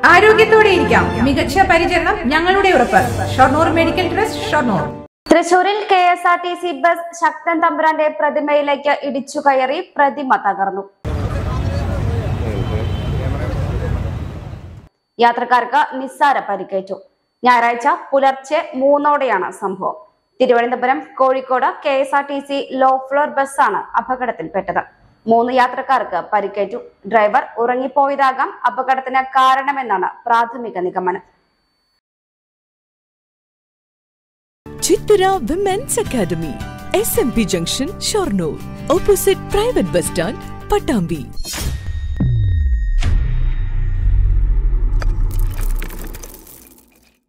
ആരോഗ്യത്തോടെ ഇരിക്കാം മികച്ച പരിചരണം ഞങ്ങളുടെ ഉറപ്പ് ഷൊർണൂർ മെഡിക്കൽ ട്രസ്റ്റ് ഷൊർണൂർ തൃശൂരിൽ K S R T C bus Sakthan തമ്പുരാന്റെ പ്രതിമയിലേക്ക് ഇടിച്ചു കയറി പ്രതിമ തകർന്നു യാത്രക്കാർക്ക് നിസ്സാര പരിക്കേറ്റു ഞായറാഴ്ച പുലർച്ചെ മൂന്നോടെയാണ് സംഭവം Thiruvananthapuram Kozhikode K S R T C low floor ബസ്സാണ് അപകടത്തിൽപ്പെട്ടത് മൂന്ന് യാത്രക്കാർക്ക് പരിക്കേറ്റു ഡ്രൈവർ ഉറങ്ങിപ്പോയതാകാം അപകടത്തിന് കാരണമെന്നാണ് പ്രാഥമിക നിഗമനം ചിത്തുര women's academy S M P junction Shoranur opposite private bus stand Pattambi